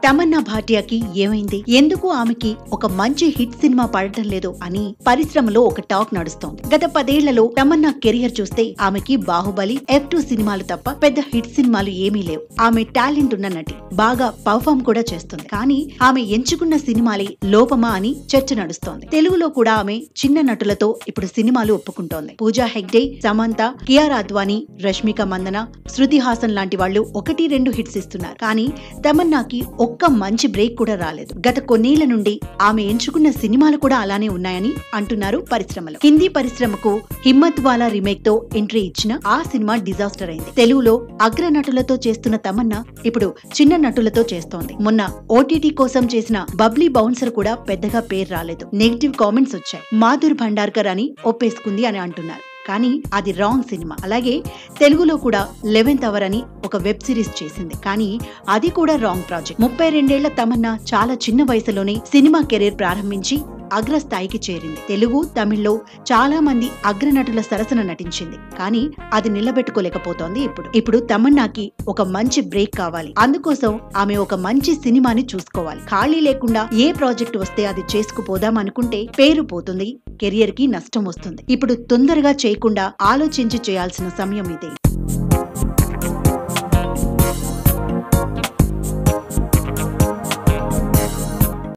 తమన్నా భాటియాకి ఏమైంది ఎందుకు ఆమెకి ఒక మంచి హిట్ సినిమా పడటం లేదు అని పరిశ్రమలో ఒక టాక్ నడుస్తోంది గత పదేళ్లలో తమన్నా కెరియర్ చూస్తే ఆమెకి బాహుబలి ఎఫ్ టూ సినిమాలు తప్ప పెద్ద హిట్ సినిమాలు ఏమీ లేవు ఆమె టాలెంట్ ఉన్న నటి బాగా పర్ఫామ్ కూడా చేస్తుంది కానీ ఆమె ఎంచుకున్న సినిమాలే లోపమా అని చర్చ నడుస్తోంది తెలుగులో కూడా ఆమె చిన్న నటులతో ఇప్పుడు సినిమాలు ఒప్పుకుంటోంది పూజా హెగ్డే సమంత కియార్ అద్వానీ రష్మిక మందన శృతి హాసన్ లాంటి వాళ్ళు ఒకటి రెండు హిట్స్ ఇస్తున్నారు కానీ తమన్నాకి ఒక్క మంచి బ్రేక్ కూడా రాలేదు గత కొన్నేళ్ల నుండి ఆమె ఎంచుకున్న సినిమాలు కూడా అలానే ఉన్నాయని అంటున్నారు పరిశ్రమలో హిందీ పరిశ్రమకు హిమ్మత్ వాలా రీమేక్ తో ఎంట్రీ ఇచ్చిన ఆ సినిమా డిజాస్టర్ అయింది తెలుగులో అగ్ర నటులతో చేస్తున్న తమన్నా ఇప్పుడు చిన్న నటులతో చేస్తోంది మొన్న ఓటీటీ కోసం చేసిన బబ్లీ బౌన్సర్ కూడా పెద్దగా పేరు రాలేదు నెగిటివ్ కామెంట్స్ వచ్చాయి మాధుర్ భండార్కర్ అని ఒప్పేసుకుంది అని అంటున్నారు కానీ అది రాంగ్ సినిమా అలాగే తెలుగులో కూడా లెవెన్త్ అవర్ అని ఒక వెబ్ సిరీస్ చేసింది కానీ అది కూడా రాంగ్ ప్రాజెక్ట్ ముప్పై రెండేళ్ల తమన్నా చాలా చిన్న వయసులోనే సినిమా కెరీర్ ప్రారంభించి అగ్రస్థాయికి చేరింది తెలుగు తమిళ్లో చాలా మంది అగ్రనటుల సరసన నటించింది కానీ అది నిలబెట్టుకోలేకపోతోంది ఇప్పుడు ఇప్పుడు తమన్నాకి ఒక మంచి బ్రేక్ కావాలి అందుకోసం ఆమె ఒక మంచి సినిమాని చూసుకోవాలి ఖాళీ లేకుండా ఏ ప్రాజెక్ట్ వస్తే అది చేసుకుపోదాం అనుకుంటే పేరు పోతుంది కెరియర్ కి నష్టం వస్తుంది ఇప్పుడు తొందరగా చేయకుండా ఆలోచించి చేయాల్సిన సమయం ఇదే